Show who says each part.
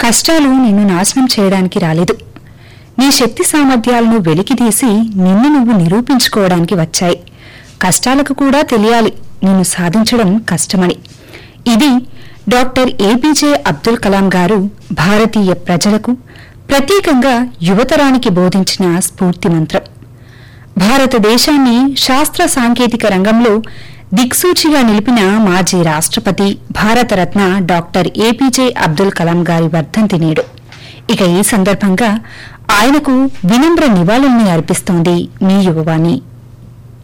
Speaker 1: కష్టాలు నిన్ను నాశనం చేయడానికి రాలేదు నీ శక్తి సామర్థ్యాలను వెలికితీసి నిన్ను నువ్వు నిరూపించుకోవడానికి వచ్చాయి కష్టాలకు కూడా తెలియాలి నిన్ను సాధించడం కష్టమని ఇది డాక్టర్ ఏపీజే అబ్దుల్ కలాం గారు భారతీయ ప్రజలకు ప్రత్యేకంగా యువతరానికి బోధించిన స్ఫూర్తి మంత్రం భారతదేశాన్ని శాస్త్ర సాంకేతిక రంగంలో దిక్సూచిగా నిలిపిన మాజీ రాష్ట్రపతి భారతరత్న డాక్టర్ ఏపీజే అబ్దుల్ కలాం గారి వర్ధంతి నేడు ఇక ఈ సందర్భంగా ఆయనకు వినమ్ర నివాళుల్ని అర్పిస్తోంది మీ యువవాణి